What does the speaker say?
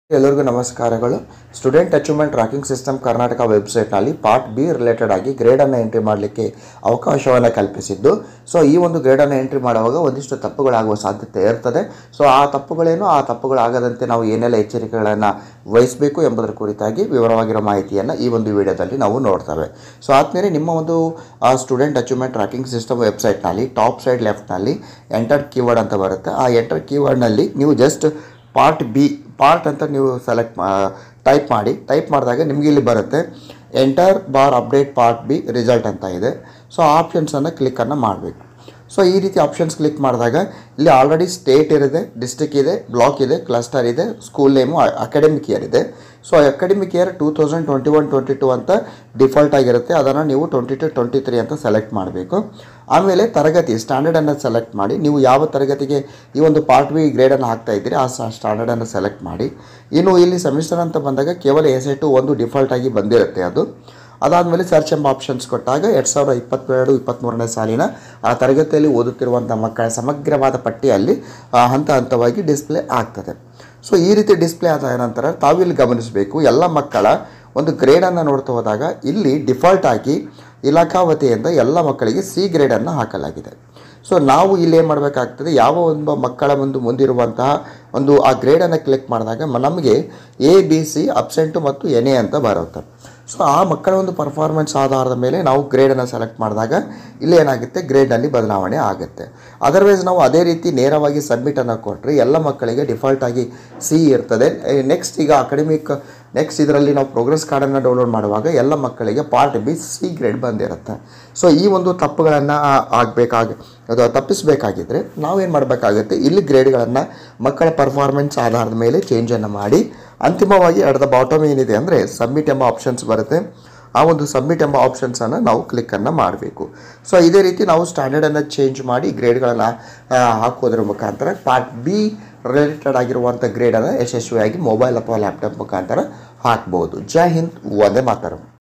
ಎಲ್ಲರಿಗೂ ನಮಸ್ಕಾರಗಳು student achievement tracking system Karnataka ವೆಬ್ಸೈಟ್ನಲ್ಲಿ ಪಾರ್ಟ್ ಬಿ ರಿಲೇಟೆಡ್ ಆಗಿ ಗ್ರೇಡನ್ನು ಎಂಟ್ರಿ ಮಾಡಲಿಕ್ಕೆ ಅವಕಾಶವನ್ನು ಕಲ್ಪಿಸಿದ್ದು ಸೊ ಈ ಒಂದು ಗ್ರೇಡನ್ನು ಎಂಟ್ರಿ ಮಾಡುವಾಗ ಒಂದಿಷ್ಟು ತಪ್ಪುಗಳಾಗುವ ಸಾಧ್ಯತೆ ಇರ್ತದೆ ಸೊ ಆ ತಪ್ಪುಗಳೇನು ಆ ತಪ್ಪುಗಳಾಗದಂತೆ ನಾವು ಏನೆಲ್ಲ ಎಚ್ಚರಿಕೆಗಳನ್ನು ವಹಿಸಬೇಕು ಎಂಬುದರ ಕುರಿತಾಗಿ ವಿವರವಾಗಿರೋ ಮಾಹಿತಿಯನ್ನು ಈ ಒಂದು ವಿಡಿಯೋದಲ್ಲಿ ನಾವು ನೋಡ್ತೇವೆ ಸೊ ಆದ್ಮೇಲೆ ನಿಮ್ಮ ಒಂದು ಸ್ಟೂಡೆಂಟ್ ಅಚೀವ್ಮೆಂಟ್ ಟ್ರ್ಯಾಕಿಂಗ್ ಸಿಸ್ಟಮ್ ವೆಬ್ಸೈಟ್ನಲ್ಲಿ ಟಾಪ್ ಸೈಡ್ ಲೆಫ್ಟ್ನಲ್ಲಿ ಎಂಟರ್ ಕೀವರ್ಡ್ ಅಂತ ಬರುತ್ತೆ ಆ ಎಂಟರ್ ಕೀವರ್ಡ್ನಲ್ಲಿ ನೀವು ಜಸ್ಟ್ ಪಾರ್ಟ್ ಬಿ ಪಾರ್ಟ್ ಅಂತ ನೀವು ಸೆಲೆಕ್ಟ್ ಟೈಪ್ ಮಾಡಿ ಟೈಪ್ ಮಾಡಿದಾಗ ನಿಮಗೆ ಇಲ್ಲಿ ಬರುತ್ತೆ enter bar update part B result ಅಂತ ಇದೆ ಸೊ ಆ ಆಪ್ಷನ್ಸನ್ನು ಕ್ಲಿಕ್ಕನ್ನು ಮಾಡಬೇಕು ಸೊ ಈ ರೀತಿ ಆಪ್ಷನ್ಸ್ ಕ್ಲಿಕ್ ಮಾಡಿದಾಗ ಇಲ್ಲಿ ಆಲ್ರೆಡಿ ಸ್ಟೇಟ್ ಇರಿದೆ ಡಿಸ್ಟಿಕ್ ಇದೆ ಬ್ಲಾಕ್ ಇದೆ ಕ್ಲಸ್ಟರ್ ಇದೆ ಸ್ಕೂಲ್ ನೇಮು ಅಕಾಡೆಮಿಕ್ ಇಯರ್ ಇದೆ so academic year two thousand twenty one twenty two ಅಂತ ಡಿಫಾಲ್ಟ್ ಆಗಿರುತ್ತೆ ಅದನ್ನು ನೀವು ಟ್ವೆಂಟಿ ಟು ಟ್ವೆಂಟಿ ತ್ರೀ ಅಂತ ಸೆಲೆಕ್ಟ್ ಮಾಡಬೇಕು ಆಮೇಲೆ ತರಗತಿ ಸ್ಟ್ಯಾಂಡರ್ಡನ್ನು ಸೆಲೆಕ್ಟ್ ಮಾಡಿ ನೀವು ಯಾವ ತರಗತಿಗೆ ಈ ಒಂದು ಪಾರ್ಟ್ ಬಿ ಗ್ರೇಡನ್ನು ಹಾಕ್ತಾ ಇದ್ದೀರಿ ಆ ಸ್ಟ್ಯಾಂಡರ್ಡನ್ನು ಸೆಲೆಕ್ಟ್ ಮಾಡಿ ಇನ್ನು ಇಲ್ಲಿ ಸೆಮಿಸ್ಟರ್ ಅಂತ ಬಂದಾಗ ಕೇವಲ ಎಸ್ ಎ ಟು ಒಂದು ಡಿಫಾಲ್ಟ್ ಆಗಿ ಬಂದಿರುತ್ತೆ ಅದು ಅದಾದಮೇಲೆ ಸರ್ಚ್ ಎಂಬ ಆಪ್ಷನ್ಸ್ ಕೊಟ್ಟಾಗ ಎರಡು ಸಾವಿರದ ಇಪ್ಪತ್ತೆರಡು ಇಪ್ಪತ್ತ್ಮೂರನೇ ಸಾಲಿನ ಆ ತರಗತಿಯಲ್ಲಿ ಓದುತ್ತಿರುವಂಥ ಮಕ್ಕಳ ಸಮಗ್ರವಾದ ಪಟ್ಟಿಯಲ್ಲಿ ಆ, ಹಂತ ಹಂತವಾಗಿ ಡಿಸ್ಪ್ಲೇ ಆಗ್ತದೆ ಸೊ ಈ ರೀತಿ ಡಿಸ್ಪ್ಲೇ ಆದ ನಂತರ ತಾವಿಲ್ಲಿ ಗಮನಿಸಬೇಕು ಎಲ್ಲ ಮಕ್ಕಳ ಒಂದು ಗ್ರೇಡನ್ನು ನೋಡ್ತಾ ಹೋದಾಗ ಇಲ್ಲಿ ಡಿಫಾಲ್ಟ್ ಆಗಿ ಇಲಾಖಾ ವತಿಯಿಂದ ಎಲ್ಲ ಮಕ್ಕಳಿಗೆ ಸಿ ಗ್ರೇಡನ್ನು ಹಾಕಲಾಗಿದೆ ಸೊ ನಾವು ಇಲ್ಲಿ ಏನು ಮಾಡಬೇಕಾಗ್ತದೆ ಯಾವ ಒಂದು ಮಕ್ಕಳ ಒಂದು ಮುಂದಿರುವಂತಹ ಒಂದು ಆ ಗ್ರೇಡನ್ನು ಕ್ಲಿಕ್ ಮಾಡಿದಾಗ ಮ- ನಮಗೆ ಎ ಬಿ ಸಿ ಅಬ್ಸೆಂಟು ಮತ್ತು ಎನ್ ಎ ಅಂತ ಬರುತ್ತೆ ಸೊ ಆ ಮಕ್ಕಳ ಒಂದು ಪರ್ಫಾರ್ಮೆನ್ಸ್ ಆಧಾರದ ಮೇಲೆ ನಾವು ಗ್ರೇಡನ್ನು ಸೆಲೆಕ್ಟ್ ಮಾಡಿದಾಗ ಇಲ್ಲಿ ಏನಾಗುತ್ತೆ ಗ್ರೇಡ್ನಲ್ಲಿ ಬದಲಾವಣೆ ಆಗುತ್ತೆ ಅದರ್ವೈಸ್ ನಾವು ಅದೇ ರೀತಿ ನೇರವಾಗಿ ಸಬ್ಮಿಟನ್ನು ಕೊಟ್ಟರೆ ಎಲ್ಲ ಮಕ್ಕಳಿಗೆ ಡಿಫಾಲ್ಟ್ ಆಗಿ ಸಿ ಇರ್ತದೆ ನೆಕ್ಸ್ಟ್ ಈಗ ಅಕಾಡೆಮಿಕ್ ನೆಕ್ಸ್ಟ್ ಇದರಲ್ಲಿ ನಾವು ಪ್ರೋಗ್ರೆಸ್ ಕಾರ್ಡನ್ನು ಡೌನ್ಲೋಡ್ ಮಾಡುವಾಗ ಎಲ್ಲ ಮಕ್ಕಳಿಗೆ ಪಾರ್ಟ್ ಬಿ ಸಿ ಗ್ರೇಡ್ ಬಂದಿರುತ್ತೆ ಸೊ ಈ ಒಂದು ತಪ್ಪುಗಳನ್ನು ಆಗಬೇಕಾಗ ಅದು ತಪ್ಪಿಸಬೇಕಾಗಿದ್ದರೆ ನಾವೇನು ಮಾಡಬೇಕಾಗುತ್ತೆ ಇಲ್ಲಿ ಗ್ರೇಡ್ಗಳನ್ನು ಮಕ್ಕಳ ಪರ್ಫಾರ್ಮೆನ್ಸ್ ಆಧಾರದ ಮೇಲೆ ಚೇಂಜನ್ನು ಮಾಡಿ ಅಂತಿಮವಾಗಿ ಅಟ್ ದ ಬಾಟಮ್ ಏನಿದೆ ಅಂದರೆ ಸಬ್ಮಿಟ್ ಎಂಬ ಆಪ್ಷನ್ಸ್ ಬರುತ್ತೆ ಆ ಒಂದು ಸಬ್ಮಿಟ್ ಎಂಬ ಆಪ್ಷನ್ಸನ್ನು ನಾವು ಕ್ಲಿಕ್ಕನ್ನು ಮಾಡಬೇಕು ಸೊ ಇದೇ ರೀತಿ ನಾವು ಸ್ಟ್ಯಾಂಡರ್ಡನ್ನು ಚೇಂಜ್ ಮಾಡಿ ಗ್ರೇಡ್ಗಳನ್ನು ಹಾಕೋದ್ರ ಮುಖಾಂತರ ಪಾರ್ಟ್ ಬಿ ರಿಲೇಟೆಡ್ ಆಗಿರುವಂಥ ಗ್ರೇಡನ್ನು ಯಶಸ್ವಿಯಾಗಿ ಮೊಬೈಲ್ ಅಥವಾ ಲ್ಯಾಪ್ಟಾಪ್ ಮುಖಾಂತರ ಹಾಕ್ಬೋದು ಜೈ ಹಿಂದ್ ಒಂದೇ ಮಾತರಂ